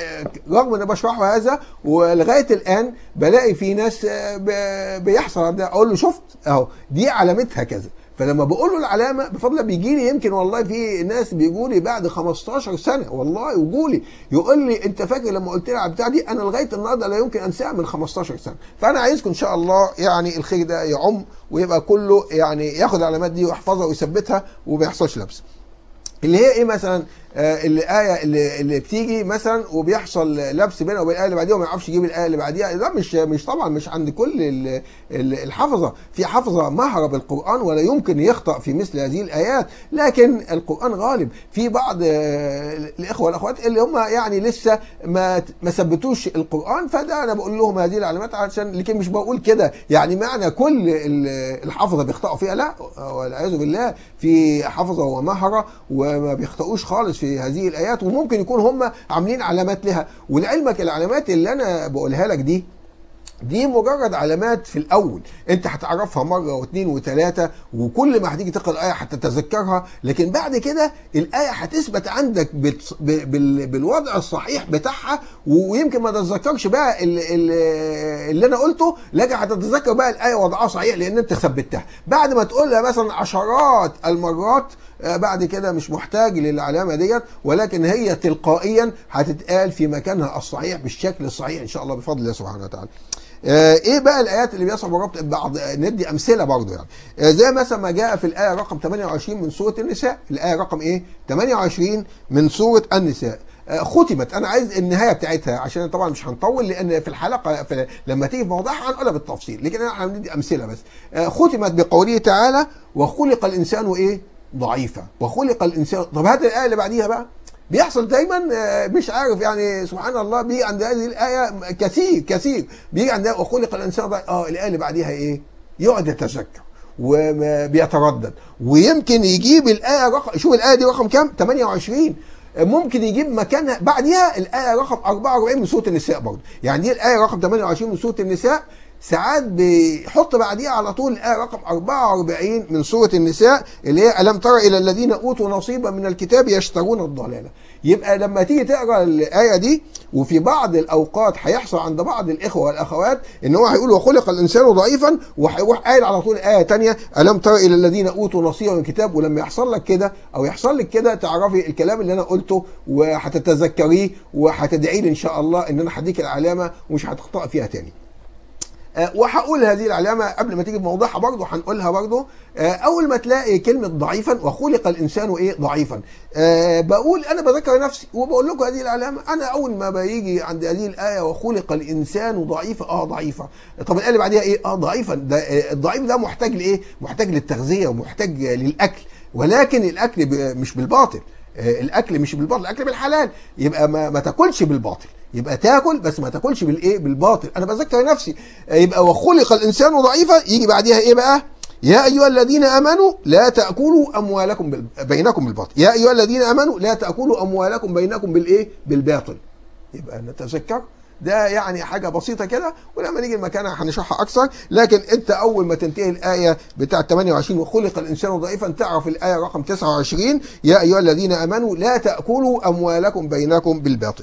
رغم ان بشرحه هذا ولغايه الان بلاقي في ناس آه، ب- بيحصل عندها اقول له شفت اهو دي علامتها كذا فلما بقول له العلامه بفضل الله بيجي لي يمكن والله في ناس بيجوا لي بعد 15 سنه والله يجوا لي يقول لي انت فاكر لما قلت لي على البتاع دي انا لغايه النهارده لا يمكن انساها من 15 سنه فانا عايزكم ان شاء الله يعني الخير ده يعم ويبقى كله يعني ياخد العلامات دي ويحفظها ويثبتها وما يحصلش لبس اللي هي ايه مثلا آه الايه اللي, اللي بتيجي مثلا وبيحصل لبس بينها وبين الايه اللي بعديها وما يعرفش يجيب الايه اللي بعديها ده مش مش طبعا مش عند كل ال- ال- الحفظه في حفظه مهره بالقران ولا يمكن يخطا في مثل هذه الايات لكن القران غالب في بعض آه، الاخوه والاخوات اللي هم يعني لسه ما ما ثبتوش القران فده انا بقول لهم هذه العلامات عشان لكن مش بقول كده يعني معنى كل ال- الحفظه بيخطئوا فيها لا والعياذ بالله في حفظه ومهره وما بيخطئوش خالص في هذه الايات وممكن يكون هم عاملين علامات لها ولعلمك العلامات اللي انا بقولها لك دي دي مجرد علامات في الاول انت هتعرفها مره واثنين وثلاثه وكل ما هتيجي تقرا الايه هتتذكرها لكن بعد كده الايه هتثبت عندك بت- ب- بال- بالوضع الصحيح بتاعها ويمكن ما تتذكرش بقى ال- ال- اللي انا قلته لكن هتتذكر بقى الايه وضعها صحيح لان انت ثبتها بعد ما تقولها مثلا عشرات المرات آه، بعد كده مش محتاج للعلامه ديت ولكن هي تلقائيا هتتقال في مكانها الصحيح بالشكل الصحيح ان شاء الله بفضل الله سبحانه وتعالى. آه، ايه بقى الايات اللي بيصعب الربط بعض ندي امثله برضو يعني آه، زي مثلا ما جاء في الايه رقم 28 من سوره النساء الايه رقم ايه 28 من سوره النساء آه، ختمت انا عايز النهايه بتاعتها عشان طبعا مش هنطول لان في الحلقه في لما تيجي في موضوعها هنقولها بالتفصيل لكن احنا هندي امثله بس آه، ختمت بقوله تعالى وخلق الانسان ايه ضعيفا وخلق الانسان طب هات الايه اللي بعديها بقى بيحصل دايما آه، مش عارف يعني سبحان الله بيجي عند هذه الايه كثير كثير بيجي عندها وخلق الانسان ضعيفا اه الايه اللي بعديها ايه؟ يقعد يتذكر وبيتردد ويمكن يجيب الايه رقم شوف الايه دي رقم كام؟ 28 ممكن يجيب مكانها بعديها الايه رقم 44 من سوره النساء برضه يعني دي الايه رقم 28 من سوره النساء ساعات بيحط بعديها على طول الآية رقم 44 من سورة النساء اللي هي ألم تر إلى الذين أوتوا نصيبا من الكتاب يشترون الضلالة يبقى لما تيجي تقرا الآية دي وفي بعض الأوقات هيحصل عند بعض الإخوة والأخوات إن هو هيقول وخلق الإنسان ضعيفا وهيروح قايل على طول آية تانية ألم تر إلى الذين أوتوا نصيبا من الكتاب ولما يحصل لك كده أو يحصل لك كده تعرفي الكلام اللي أنا قلته وهتتذكريه وهتدعي لي إن شاء الله إن أنا هديك العلامة ومش هتخطأ فيها تاني. آه، وهقول هذه العلامة قبل ما تيجي بموضوعها برضه هنقولها برضه آه، أول ما تلاقي كلمة ضعيفا وخلق الإنسان إيه ضعيفا آه، بقول أنا بذكر نفسي وبقول لكم هذه العلامة أنا أول ما بيجي عند هذه الآية وخلق الإنسان ضعيفا أه ضعيفا طب الآية اللي بعديها إيه أه ضعيفا ده آه، الضعيف ده محتاج لإيه؟ محتاج للتغذية ومحتاج للأكل ولكن الاكل ب- مش بالباطل آه، الاكل مش بالباطل الاكل بالحلال يبقى ما, ما تاكلش بالباطل يبقى تاكل بس ما تاكلش بالايه بالباطل انا بذكر نفسي آه، يبقى وخلق الانسان ضعيفا يجي بعديها ايه بقى يا ايها الذين امنوا لا تاكلوا اموالكم بال... بينكم بالباطل يا ايها الذين امنوا لا تاكلوا اموالكم بينكم بالايه بالباطل يبقى نتذكر ده يعني حاجة بسيطة كده ولما نيجي المكانها هنشرحها أكثر لكن أنت أول ما تنتهي الآية بتاعة 28 وخلق الإنسان ضعيفا تعرف الآية رقم 29 يا أيها الذين آمنوا لا تأكلوا أموالكم بينكم بالباطل.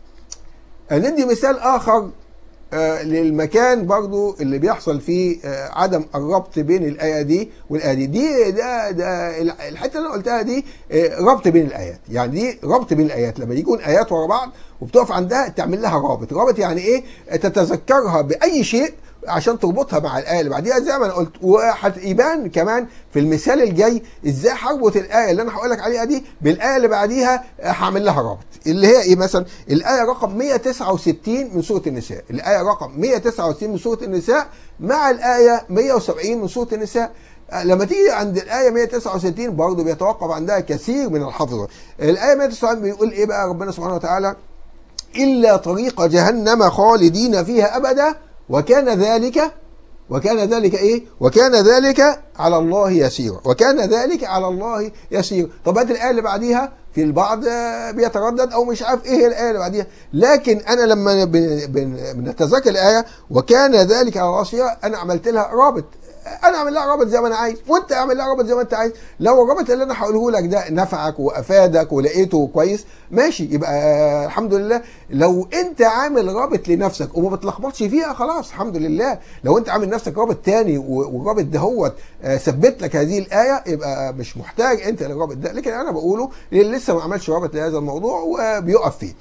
ندي مثال آخر آه، للمكان برضو اللي بيحصل فيه آه، عدم الربط بين الآية دي والآية دي دي ده, ده الحتة اللي أنا قلتها دي آه، ربط بين الآيات يعني دي ربط بين الآيات لما يكون آيات ورا بعض وبتقف عندها تعمل لها رابط رابط يعني إيه تتذكرها بأي شيء عشان تربطها مع الآية اللي بعديها زي ما أنا قلت وهيبان كمان في المثال الجاي إزاي هربط الآية اللي أنا هقول لك عليها دي بالآية اللي بعديها آه، هعمل لها رابط اللي هي إيه مثلا الآية رقم 169 من سورة النساء الآية رقم 169 من سورة النساء مع الآية 170 من سورة النساء آه، لما تيجي عند الآية 169 برضه بيتوقف عندها كثير من الحفظة الآية 169 بيقول إيه بقى ربنا سبحانه وتعالى إلا طريق جهنم خالدين فيها أبدا وكان ذلك وكان ذلك ايه؟ وكان ذلك على الله يسيرا، وكان ذلك على الله يسيرا، طب هات الايه اللي بعديها في البعض آه، بيتردد او مش عارف ايه هي الايه اللي بعديها، لكن انا لما بن- بن- بنتذكر الايه وكان ذلك على الله يسيرا انا عملت لها رابط انا اعمل لها رابط زي ما انا عايز وانت اعمل لها رابط زي ما انت عايز لو الرابط اللي انا هقوله لك ده نفعك وافادك ولقيته كويس ماشي يبقى آه، الحمد لله لو انت عامل رابط لنفسك وما بتلخبطش فيها خلاص الحمد لله لو انت عامل نفسك رابط تاني و- والرابط ده هو ثبت لك هذه الايه يبقى مش محتاج انت للرابط ده لكن انا بقوله للي لسه ما عملش رابط لهذا الموضوع وبيقف فيه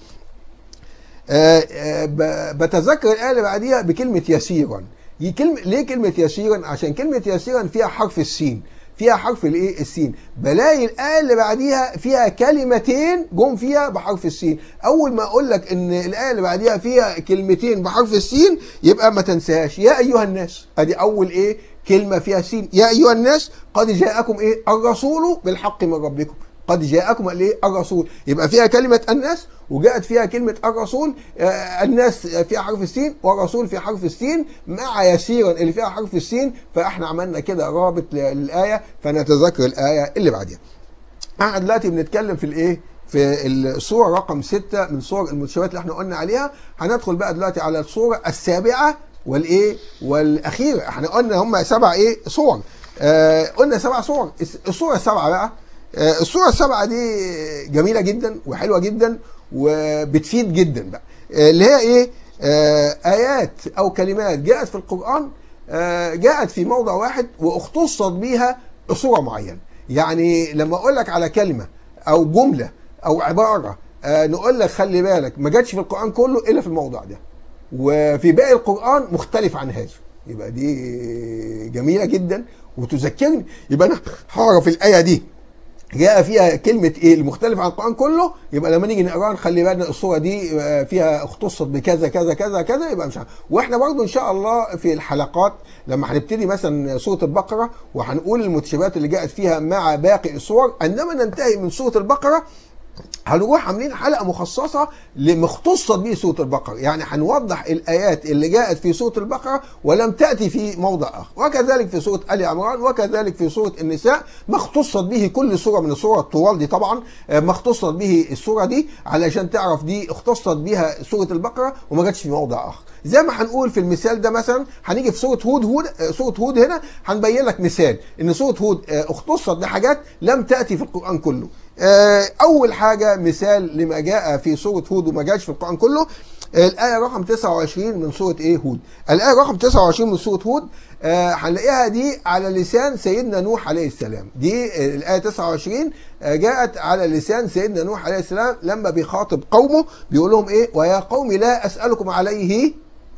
آه، آه، ب- بتذكر الآية اللي بعديها بكلمة يسيرا دي كلمة ليه كلمة يسيرا؟ عشان كلمة يسيرا فيها حرف السين فيها حرف الايه السين بلاقي الآية اللي بعديها فيها كلمتين جم فيها بحرف السين أول ما أقول لك إن الآية اللي بعديها فيها كلمتين بحرف السين يبقى ما تنساهاش يا أيها الناس أدي أول إيه كلمة فيها سين يا أيها الناس قد جاءكم إيه الرسول بالحق من ربكم قد جاءكم الايه الرسول يبقى فيها كلمه الناس وجاءت فيها كلمه الرسول آه، الناس فيها حرف السين والرسول في حرف السين مع يسيرا اللي فيها حرف السين فاحنا عملنا كده رابط للايه فنتذكر الايه اللي بعدها احنا دلوقتي بنتكلم في الايه في الصورة رقم ستة من صور المتشابهات اللي احنا قلنا عليها هندخل بقى دلوقتي على الصورة السابعة والايه والاخيرة احنا قلنا هم سبع ايه صور آه قلنا سبع صور الصورة السبعة بقى آه الصورة السبعة دي جميلة جدا وحلوة جدا وبتفيد جدا بقى آه اللي هي ايه آه ايات او كلمات جاءت في القرآن آه جاءت في موضع واحد واختصت بيها صورة معينة يعني لما اقول لك على كلمة او جملة او عبارة آه نقول لك خلي بالك ما جاتش في القرآن كله الا في الموضع ده وفي باقي القرآن مختلف عن هذا يبقى دي جميلة جدا وتذكرني يبقى انا هعرف الآية دي جاء فيها كلمة ايه المختلف عن القرآن كله يبقى لما نيجي نقراها نخلي بالنا الصورة دي آه، فيها اختصت بكذا كذا كذا كذا يبقى مش عارف. واحنا برضو ان شاء الله في الحلقات لما هنبتدي مثلا سورة البقرة وهنقول المتشابهات اللي جاءت فيها مع باقي الصور عندما ننتهي من سورة البقرة هنروح عاملين حلقه مخصصه لمختصه به سوره البقره، يعني هنوضح الايات اللي جاءت في سوره البقره ولم تاتي في موضع اخر، وكذلك في سوره ال عمران وكذلك في سوره النساء ما اختصت به كل سوره من السور الطوال دي طبعا آه، ما اختصت به السوره دي علشان تعرف دي اختصت بها سوره البقره وما جاتش في موضع اخر. زي ما هنقول في المثال ده مثلا هنيجي في سوره هود هود آه، سوره هود هنا هنبين لك مثال ان سوره هود آه، اختصت بحاجات لم تاتي في القران كله. آه، اول حاجه مثال لما جاء في سوره هود وما جاش في القران كله آه، الايه رقم 29 من سوره ايه هود الايه رقم 29 من سوره هود آه، هنلاقيها دي على لسان سيدنا نوح عليه السلام دي آه، الايه 29 آه، جاءت على لسان سيدنا نوح عليه السلام لما بيخاطب قومه بيقول لهم ايه ويا قوم لا اسالكم عليه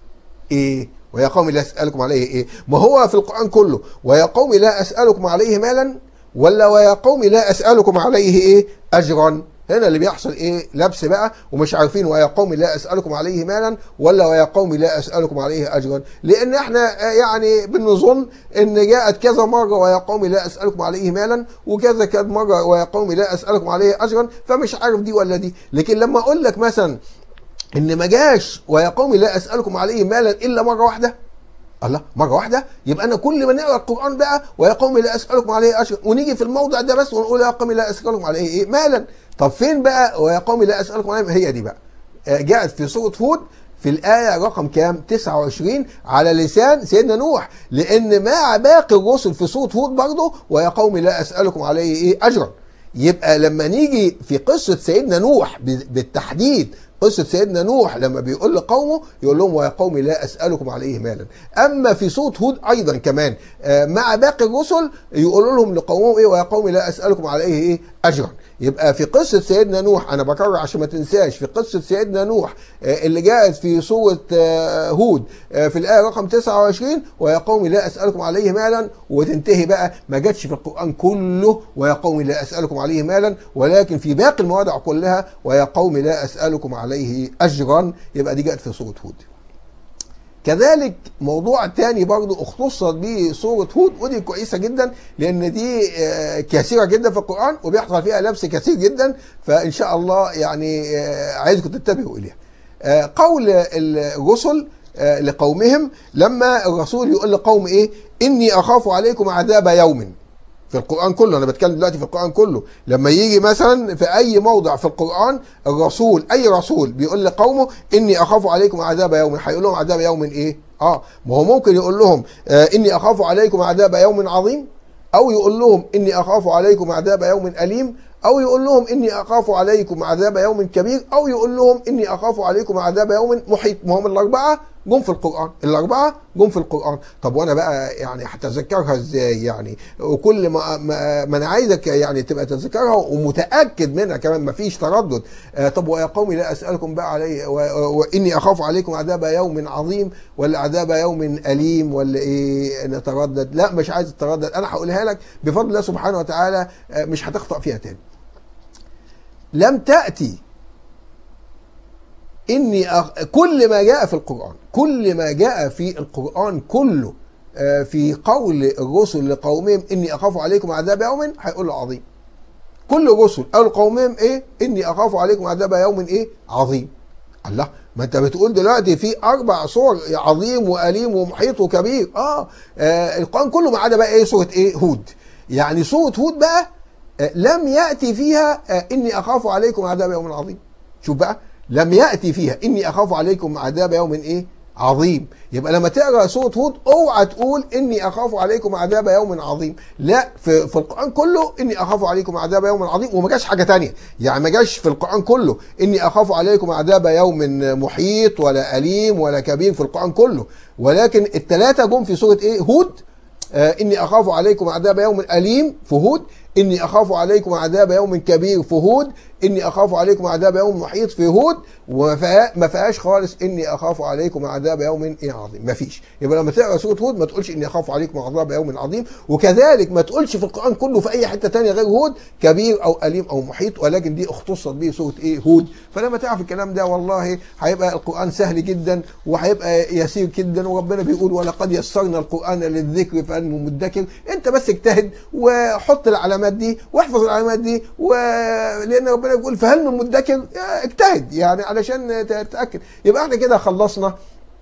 ايه ويا قوم لا اسالكم عليه ايه ما هو في القران كله ويا قوم لا اسالكم عليه مالا ولا ويا قوم لا اسالكم عليه ايه اجرا هنا اللي بيحصل ايه لبس بقى ومش عارفين ويا قوم لا اسالكم عليه مالا ولا ويا قوم لا اسالكم عليه اجرا لان احنا آه، يعني بنظن ان جاءت كذا مره ويا قوم لا اسالكم عليه مالا وكذا كذا مره ويا قوم لا اسالكم عليه اجرا فمش عارف دي ولا دي لكن لما اقول لك مثلا ان ما جاش ويا قوم لا اسالكم عليه مالا الا مره واحده الله مره واحده يبقى انا كل ما نقرا القران بقى ويا قوم لا اسالكم عليه اجرا ونيجي في الموضع ده بس ونقول يا قوم لا اسالكم عليه ايه مالا طب فين بقى ويا قوم لا اسالكم عليه هي دي بقى آه، جاءت في سوره هود في الآية رقم كام؟ 29 على لسان سيدنا نوح لأن مع باقي الرسل في سورة هود برضه ويا قوم لا أسألكم عليه إيه أجرا يبقى لما نيجي في قصة سيدنا نوح ب- بالتحديد قصة سيدنا نوح لما بيقول لقومه يقول لهم ويا قوم لا أسألكم عليه مالا أما في صوت هود أيضا كمان آه، مع باقي الرسل يقولوا لهم لقومهم إيه ويا قوم لا أسألكم عليه إيه أجرا يبقى في قصة سيدنا نوح أنا بكرر عشان ما تنساش في قصة سيدنا نوح آه، اللي جاءت في سورة آه، هود آه، في الآية رقم 29 ويا قوم لا أسألكم عليه مالا وتنتهي بقى ما جاتش في القرآن كله ويا قوم لا أسألكم عليه مالا ولكن في باقي المواضع كلها ويا قوم لا أسألكم عليه أجرا يبقى دي جاءت في سورة هود كذلك موضوع تاني برضو اختصت به سورة هود ودي كويسة جدا لأن دي آه، كثيرة جدا في القرآن وبيحصل فيها لبس كثير جدا فإن شاء الله يعني آه، عايزكم تنتبهوا إليها آه، قول الرسل آه، لقومهم لما الرسول يقول لقوم إيه إني أخاف عليكم عذاب يوم في القرآن كله أنا بتكلم دلوقتي في القرآن كله لما يجي مثلا في أي موضع في القرآن الرسول أي رسول بيقول لقومه إني أخاف عليكم عذاب يوم هيقول لهم عذاب يوم إيه؟ آه ما هو ممكن يقول لهم آه إني أخاف عليكم عذاب يوم عظيم أو يقول لهم إني أخاف عليكم عذاب يوم أليم أو يقول لهم إني أخاف عليكم عذاب يوم كبير أو يقول لهم إني أخاف عليكم عذاب يوم محيط ما هم الأربعة جم في القرآن الأربعة جم في القرآن طب وأنا بقى يعني هتذكرها إزاي يعني وكل ما ما, ما أنا عايزك يعني تبقى تذكرها ومتأكد منها كمان ما فيش تردد آه طب ويا قوم لا أسألكم بقى علي و- وإني أخاف عليكم عذاب يوم عظيم ولا عذاب يوم أليم ولا إيه نتردد لا مش عايز التردد أنا هقولها لك بفضل الله سبحانه وتعالى آه، مش هتخطأ فيها تاني لم تأتي إني أخ... كل ما جاء في القرآن كل ما جاء في القرآن كله آه، في قول الرسل لقومهم إني أخاف عليكم عذاب يوم هيقول له عظيم كل الرسل قالوا لقومهم إيه إني أخاف عليكم عذاب يوم إيه عظيم الله ما انت بتقول دلوقتي في اربع صور عظيم واليم ومحيط وكبير اه, آه القران كله ما عدا بقى ايه سوره ايه هود يعني سوره هود بقى آه لم ياتي فيها آه اني اخاف عليكم عذاب يوم عظيم شوف بقى لم ياتي فيها اني اخاف عليكم عذاب يوم ايه عظيم يبقى لما تقرا سوره هود اوعى تقول اني اخاف عليكم عذاب يوم عظيم لا في, في القران كله اني اخاف عليكم عذاب يوم عظيم وما جاش حاجه تانية يعني ما جاش في القران كله اني اخاف عليكم عذاب يوم محيط ولا اليم ولا كبير في القران كله ولكن الثلاثه جم في سوره ايه هود آه اني اخاف عليكم عذاب يوم اليم في هود اني اخاف عليكم عذاب يوم كبير في هود اني اخاف عليكم عذاب يوم محيط في هود وما فيها- ما فيهاش خالص اني اخاف عليكم عذاب يوم ايه عظيم ما فيش يبقى لما تقرا سوره هود ما تقولش اني اخاف عليكم عذاب يوم عظيم وكذلك ما تقولش في القران كله في اي حته تانية غير هود كبير او اليم او محيط ولكن دي اختصت به سوره ايه هود فلما تعرف الكلام ده والله هيبقى القران سهل جدا وهيبقى يسير جدا وربنا بيقول ولقد يسرنا القران للذكر فهل من مدكر انت بس اجتهد وحط العلامات دي واحفظ العلامات دي ولان ربنا بيقول فهل من مدكر اجتهد يعني علشان تتاكد يبقى احنا كده خلصنا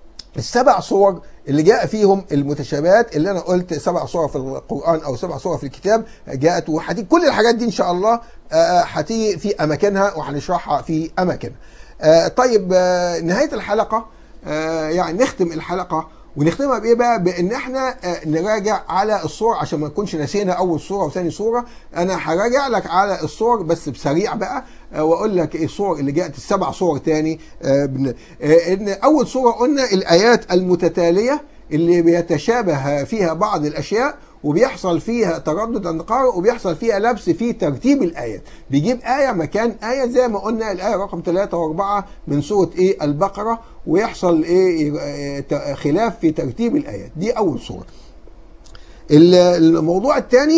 السبع صور اللي جاء فيهم المتشابهات اللي انا قلت سبع صور في القران او سبع صور في الكتاب جاءت وهتيجي كل الحاجات دي ان شاء الله آه، هتيجي في اماكنها وهنشرحها في اماكنها. آه، طيب آه، نهايه الحلقه آه، يعني نختم الحلقه ونختمها بايه بقى؟ بان احنا آه، نراجع على الصور عشان ما نكونش نسينا اول صوره وثاني صوره، انا هراجع لك على الصور بس بسريع بقى آه، واقول لك ايه الصور اللي جاءت السبع صور تاني آه، بن- آه، ان اول صوره قلنا الايات المتتاليه اللي بيتشابه فيها بعض الاشياء وبيحصل فيها تردد عند القارئ وبيحصل فيها لبس في ترتيب الايات بيجيب ايه مكان ايه زي ما قلنا الايه رقم 3 و4 من سوره ايه البقره ويحصل ايه آه، ت- خلاف في ترتيب الايات دي اول صوره ال- الموضوع الثاني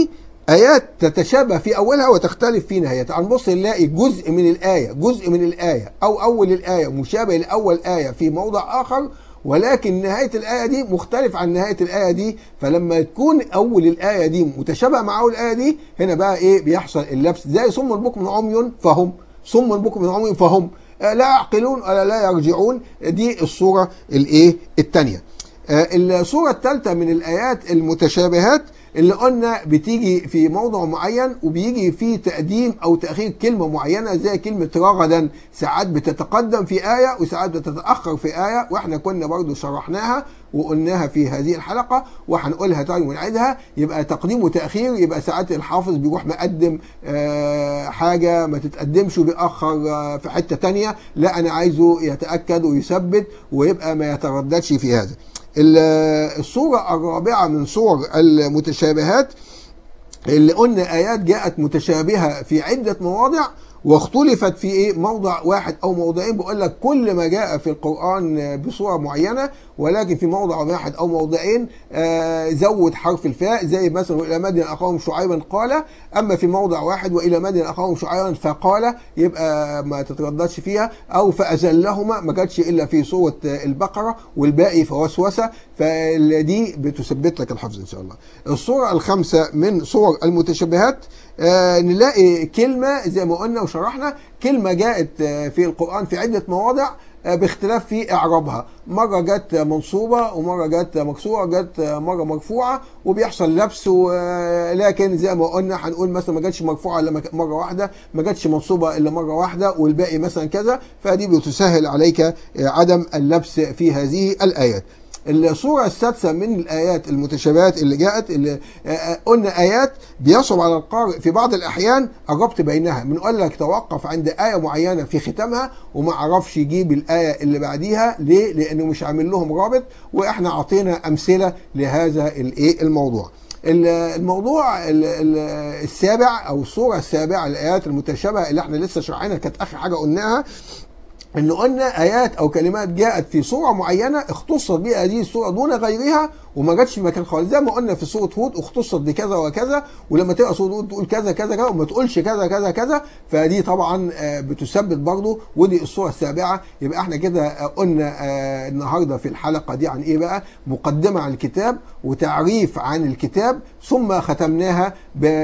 آيات تتشابه في أولها وتختلف في نهايتها هنبص نلاقي جزء من الآية جزء من الآية أو أول الآية مشابه لأول آية في موضع آخر ولكن نهاية الآية دي مختلف عن نهاية الآية دي فلما تكون أول الآية دي متشابهة مع أول الآية دي هنا بقى إيه بيحصل اللبس زي صم البكم عمي فهم صم البكم عمي فهم آه، لا يعقلون ولا لا يرجعون دي الصورة الإيه الثانية الصورة الثالثة من الآيات المتشابهات اللي قلنا بتيجي في موضع معين وبيجي فيه تقديم او تاخير كلمه معينه زي كلمه رغدا ساعات بتتقدم في ايه وساعات بتتاخر في ايه واحنا كنا برضو شرحناها وقلناها في هذه الحلقه وهنقولها تاني ونعيدها يبقى تقديم وتاخير يبقى ساعات الحافظ بيروح مقدم آه، حاجه ما تتقدمش وبيأخر آه، في حته تانية لا انا عايزه يتاكد ويثبت ويبقى ما يترددش في هذا ال- الصورة الرابعة من صور المتشابهات اللي قلنا آيات جاءت متشابهة في عدة مواضع واختلفت في ايه موضع واحد او موضعين بقول لك كل ما جاء في القران بصوره معينه ولكن في موضع واحد او موضعين آه زود حرف الفاء زي مثلا والى مدين اخاهم شعيبا قال اما في موضع واحد والى مدين اخاهم شعيبا فقال يبقى ما تترددش فيها او فازلهما ما جاتش الا في سوره البقره والباقي فوسوسه فدي بتثبت لك الحفظ ان شاء الله. الصوره الخامسه من صور المتشابهات آه نلاقي كلمه زي ما قلنا وشرحنا كلمه جاءت آه في القران في عده مواضع آه باختلاف في اعرابها مره جت منصوبه ومره جت مكسوره جت مره مرفوعه وبيحصل لبس لكن زي ما قلنا هنقول مثلا ما جاتش مرفوعه الا مره واحده ما جاتش منصوبه الا مره واحده والباقي مثلا كذا فدي بتسهل عليك عدم اللبس في هذه الايات الصورة السادسة من الآيات المتشابهات اللي جاءت اللي قلنا آيات بيصعب على القارئ في بعض الأحيان الربط بينها بنقول لك توقف عند آية معينة في ختامها وما عرفش يجيب الآية اللي بعديها ليه؟ لأنه مش عامل لهم رابط وإحنا عطينا أمثلة لهذا الإيه الموضوع. الموضوع السابع أو الصورة السابعة الآيات المتشابهة اللي إحنا لسه شرحناها كانت آخر حاجة قلناها ان قلنا ايات او كلمات جاءت في صوره معينه اختصت بها هذه الصوره دون غيرها وما جاتش في مكان خالص زي ما قلنا في سوره هود اختصت بكذا وكذا ولما تقرا سوره هود تقول كذا كذا كذا وما تقولش كذا كذا كذا فدي طبعا بتثبت برضه ودي الصوره السابعه يبقى احنا كده قلنا النهارده في الحلقه دي عن ايه بقى مقدمه عن الكتاب وتعريف عن الكتاب ثم ختمناها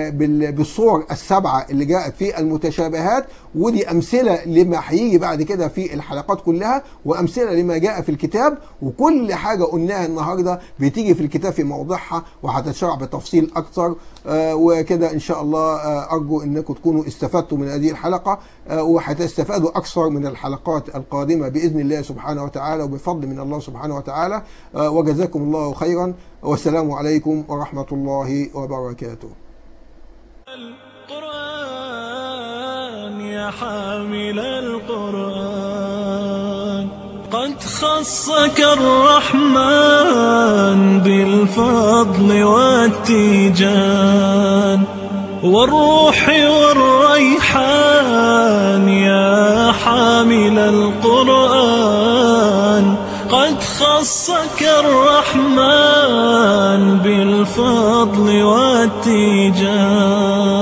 بالصور السبعه اللي جاءت في المتشابهات ودي امثله لما هيجي بعد كده في الحلقات كلها وامثله لما جاء في الكتاب وكل حاجه قلناها النهارده بتيجي في الكتاب في موضعها وهتتشرح بتفصيل اكثر آه وكده ان شاء الله آه ارجو انكم تكونوا استفدتوا من هذه الحلقه آه وهتستفادوا اكثر من الحلقات القادمه باذن الله سبحانه وتعالى وبفضل من الله سبحانه وتعالى وجزاكم الله خيرا والسلام عليكم ورحمه الله وبركاته. القرآن يا حامل القرآن قد خصك الرحمن بالفضل والتيجان والروح والريحان يا حامل القرآن قد خصك الرحمن بالفضل والتيجان